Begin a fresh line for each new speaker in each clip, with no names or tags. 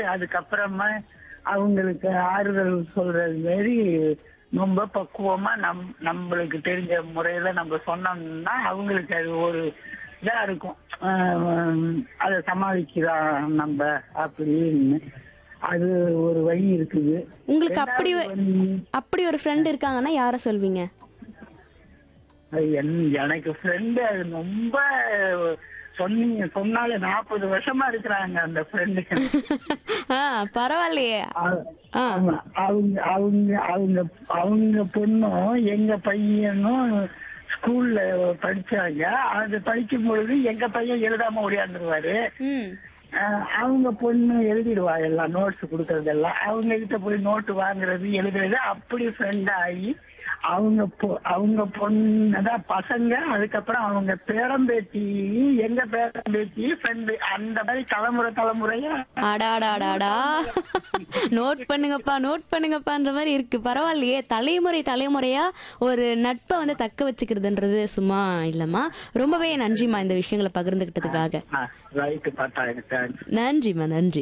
அதுக்கப்புறமா அவங்களுக்கு ஆறுதல் சொல்றது மாரி ரொம்ப பக்குவமா நம் நம்மளுக்கு தெரிஞ்ச முறையில நம்ம சொன்னோம்னா அவங்களுக்கு அது ஒரு இதா இருக்கும் ஆஹ் அதை சமாளிக்கிறோம் நம்ம அப்படின்னு அது ஒரு வழி இருக்குது
உங்களுக்கு அப்படி
ரெண்டாவது வந்து-
அப்படி ஒரு ஃப்ரெண்ட் இருக்காங்கன்னா யாரை சொல்வீங்க
அது என்- எனக்கு ஃப்ரெண்டு அது ரொம்ப சொன்னீங்க சொன்னாலே நாற்பது வருஷமா இருக்கிறாங்க அந்த ஃப்ரெண்டு
ஆ பரவாயில்லையே ஆ.
அவங்க அவங்க அவங்க அவங்க பொண்ணும் எங்க பையனும் ஸ்கூல்ல படிச்சாங்க அது படிக்கும் பொழுது எங்க பையன் எழுதாம ஓடியாந்துருவாரு
ம்
அஹ் அவங்க பொண்ணு எழுதிடுவா எல்லாம் நோட்ஸ் கொடுக்கறதெல்லாம் அவங்க கிட்ட போய் நோட்டு வாங்குறது எழுதுறது அப்படி ஃப்ரெண்ட் ஆகி அவங்க பொ- அவங்க பொண்ணுதான் பசங்க அதுக்கப்புறம் அவங்க பேரம்பேத்தி எங்க பேரம்பேத்தி ஃப்ரெண்டு அந்த மாதிரி தலைமுறை தலைமுறையா
அடாடாடாடா நோட் பண்ணுங்கப்பா நோட் பண்ணுங்கப்பான்ற மாதிரி இருக்கு பரவாயில்லையே தலைமுறை தலைமுறையா ஒரு நட்பை வந்து தக்க வச்சுக்கிறதுன்றது சும்மா இல்லம்மா ரொம்பவே நன்றிம்மா இந்த விஷயங்களை பகிர்ந்துகிட்டதுக்காக
ரைட்டு பார்த்தா எனக்கு தேங்க்ஸ்
நன்றிம்மா நன்றி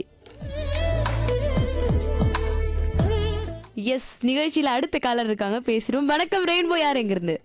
எஸ் நிகழ்ச்சியில அடுத்த காலர் இருக்காங்க பேசுறோம் வணக்கம் ரெயின்போ யார் எங்க இருந்து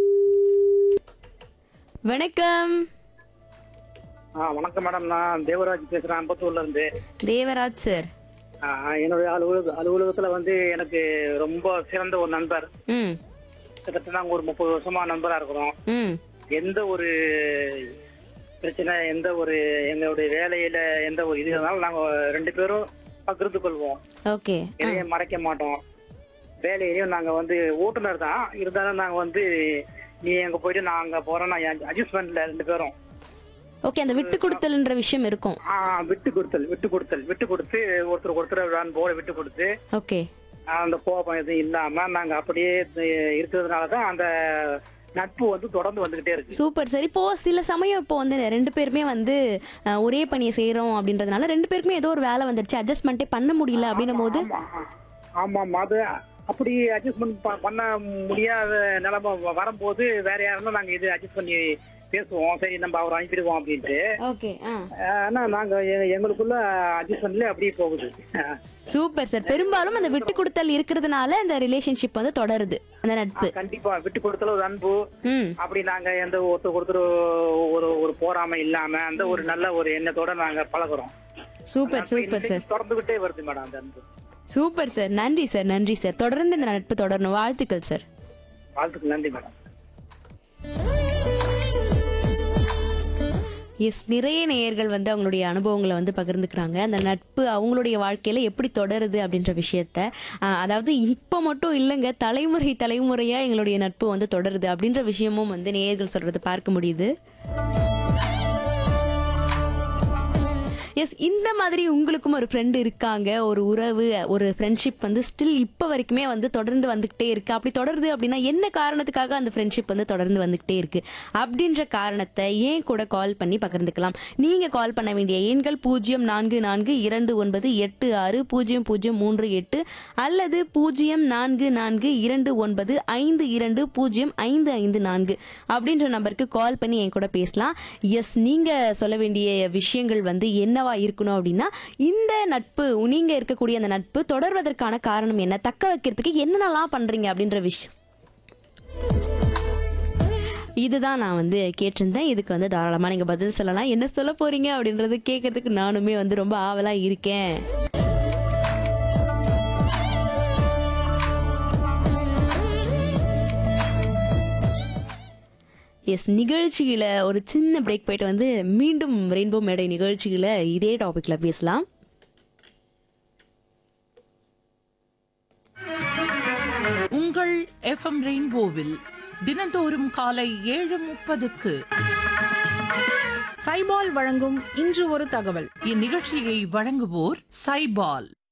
வணக்கம்
ஆ வணக்கம் மேடம் நான் தேவராஜ் பேசுறேன் அம்பத்தூர்ல இருந்து
தேவராஜ் சார்
ஆ, என்னுடைய அலுவலக அலுவலகத்துல வந்து எனக்கு ரொம்ப சிறந்த ஒரு நண்பர்
ம்
கிட்டத்தட்ட நாங்க ஒரு முப்பது வருஷமா நண்பரா இருக்கிறோம்
ம்
எந்த ஒரு பிரச்சனை எந்த ஒரு எங்களுடைய வேலையில எந்த ஒரு இது இருந்தாலும் நாங்க ரெண்டு பேரும் பகிர்ந்து கொள்வோம்
ஓகே
எதையும் மறைக்க மாட்டோம் வேலையிலையும் நாங்க வந்து ஓட்டுநர் தான் இருந்தாலும் நாங்க வந்து நீ அங்க போயிட்டு நான் அங்க போறேன் நான் அட்ஜஸ்ட்மெண்ட்ல ரெண்டு பேரும்
ஓகே அந்த விட்டு கொடுத்தல்ன்ற விஷயம் இருக்கும்
ஆ, விட்டு கொடுத்தல் விட்டு கொடுத்தல் விட்டு கொடுத்து ஒருத்தர் ஒருத்தர் போல விட்டு கொடுத்து
ஓகே
அந்த கோபம் எதுவும் இல்லாம நாங்க அப்படியே இருக்கிறதுனாலதான் அந்த நட்பு வந்து தொடர்ந்து வந்துகிட்டே இருக்கு
சூப்பர் சார் இப்போ சில சமயம் இப்போ வந்து ரெண்டு பேருமே வந்து அஹ், ஒரே பணியை செய்யறோம் அப்படின்றதுனால ரெண்டு பேருக்குமே ஏதோ ஒரு வேலை வந்துருச்சு அட்ஜஸ்ட்மெண்ட்டே பண்ண முடியல அப்படின்னும் போது
ஆமா ஆமா ஆமா அது அப்படி அட்ஜஸ்ட்மெண்ட் பண்ண முடியாத நிலைமை வ- வரும்போது வேற யாருன்னா நாங்க இது அட்ஜஸ்ட் பண்ணி பேசுவோம் சரி நம்ம அவர் அனுப்பிடுவோம் அப்படின்ட்டு
ஓகே ஆ
ஆனா நாங்க எ- எங்களுக்குள்ள அட்ஜஸ்ட்மெண்ட்ல அப்படியே போகுது
சூப்பர் சார் பெரும்பாலும் அந்த விட்டு கொடுத்தல் இருக்கிறதுனால இந்த ரிலேஷன்ஷிப் வந்து தொடருது அந்த நட்பு
கண்டிப்பா விட்டு கொடுத்தல ஒரு அன்பு
ம்
அப்படி நாங்க எந்த ஒருத்தர் ஒருத்தர் ஒரு ஒரு போராம இல்லாம அந்த ஒரு நல்ல ஒரு எண்ணத்தோட நாங்க பழகுறோம்
சூப்பர் சூப்பர் சார்
தொடர்ந்துகிட்டே வருது மேடம் அந்த அன்பு
சூப்பர் சார் நன்றி சார் நன்றி சார் தொடர்ந்து இந்த நட்பு தொடரணும் வாழ்த்துக்கள் சார்
வாழ்த்துக்கு நன்றி மேடம்
எஸ் நிறைய நேயர்கள் வந்து அவங்களுடைய அனுபவங்களை வந்து பகிர்ந்துக்கிறாங்க அந்த நட்பு அவங்களுடைய வாழ்க்கையில எப்படி தொடருது அப்படின்ற விஷயத்த ஆஹ், அதாவது இப்போ மட்டும் இல்லைங்க தலைமுறை தலைமுறையா எங்களுடைய நட்பு வந்து தொடருது அப்படின்ற விஷயமும் வந்து நேயர்கள் சொல்றது பார்க்க முடியுது எஸ் இந்த மாதிரி உங்களுக்கும் ஒரு ஃப்ரெண்டு இருக்காங்க ஒரு உறவு ஒரு ஃப்ரெண்ட்ஷிப் வந்து ஸ்டில் இப்போ வரைக்குமே வந்து தொடர்ந்து வந்துகிட்டே இருக்கு அப்படி தொடருது அப்படின்னா என்ன காரணத்துக்காக அந்த ஃப்ரெண்ட்ஷிப் வந்து தொடர்ந்து வந்துகிட்டே இருக்கு அப்படின்ற காரணத்தை ஏன் கூட கால் பண்ணி பகிர்ந்துக்கலாம் நீங்க கால் பண்ண வேண்டிய எண்கள் பூஜ்ஜியம் நான்கு நான்கு இரண்டு ஒன்பது எட்டு ஆறு பூஜ்ஜியம் பூஜ்ஜியம் மூன்று எட்டு அல்லது பூஜ்ஜியம் நான்கு நான்கு இரண்டு ஒன்பது ஐந்து இரண்டு பூஜ்ஜியம் ஐந்து ஐந்து நான்கு அப்படின்ற நம்பருக்கு கால் பண்ணி என் கூட பேசலாம் எஸ் நீங்க சொல்ல வேண்டிய விஷயங்கள் வந்து என்னவா இருக்கணும் அப்படின்னா இந்த நட்பு நீங்க இருக்கக்கூடிய அந்த நட்பு தொடர்வதற்கான காரணம் என்ன தக்க வைக்கிறதுக்கு என்னென்னலாம் பண்றீங்க அப்படின்ற விஷயம் இதுதான் நான் வந்து கேட்டிருந்தேன் இதுக்கு வந்து தாராளமாக நீங்கள் பதில் சொல்லலாம் என்ன சொல்ல போறீங்க அப்படின்றது கேட்கறதுக்கு நானுமே வந்து ரொம்ப ஆவலாக இருக்கேன் எஸ் நிகழ்ச்சியில ஒரு சின்ன பிரேக் போயிட்டு வந்து மீண்டும் ரெயின்போ மேடை நிகழ்ச்சியில இதே டாபிக்ல பேசலாம்
உங்கள் எஃப்எம் ரெயின்போவில் தினந்தோறும் காலை ஏழு முப்பதுக்கு
சைபால் வழங்கும் இன்று ஒரு தகவல்
இந்நிகழ்ச்சியை வழங்குவோர் சைபால்